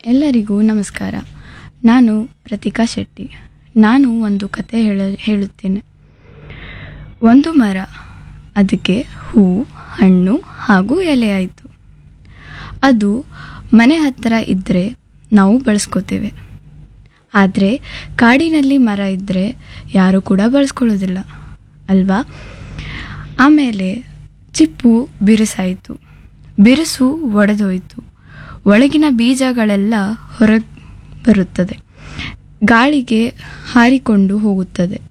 ಎಲ್ಲರಿಗೂ ನಮಸ್ಕಾರ ನಾನು ಪ್ರತಿಕಾ ಶೆಟ್ಟಿ ನಾನು ಒಂದು ಕತೆ ಹೇಳ ಹೇಳುತ್ತೇನೆ ಒಂದು ಮರ ಅದಕ್ಕೆ ಹೂ ಹಣ್ಣು ಹಾಗೂ ಎಲೆ ಆಯಿತು ಅದು ಮನೆ ಹತ್ತಿರ ಇದ್ದರೆ ನಾವು ಬಳಸ್ಕೋತೇವೆ ಆದರೆ ಕಾಡಿನಲ್ಲಿ ಮರ ಇದ್ದರೆ ಯಾರು ಕೂಡ ಬಳಸ್ಕೊಳ್ಳೋದಿಲ್ಲ ಅಲ್ವಾ ಆಮೇಲೆ ಚಿಪ್ಪು ಬಿರುಸಾಯಿತು ಬಿರುಸು ಒಡೆದೋಯ್ತು ಒಳಗಿನ ಬೀಜಗಳೆಲ್ಲ ಹೊರಗೆ ಬರುತ್ತದೆ ಗಾಳಿಗೆ ಹಾರಿಕೊಂಡು ಹೋಗುತ್ತದೆ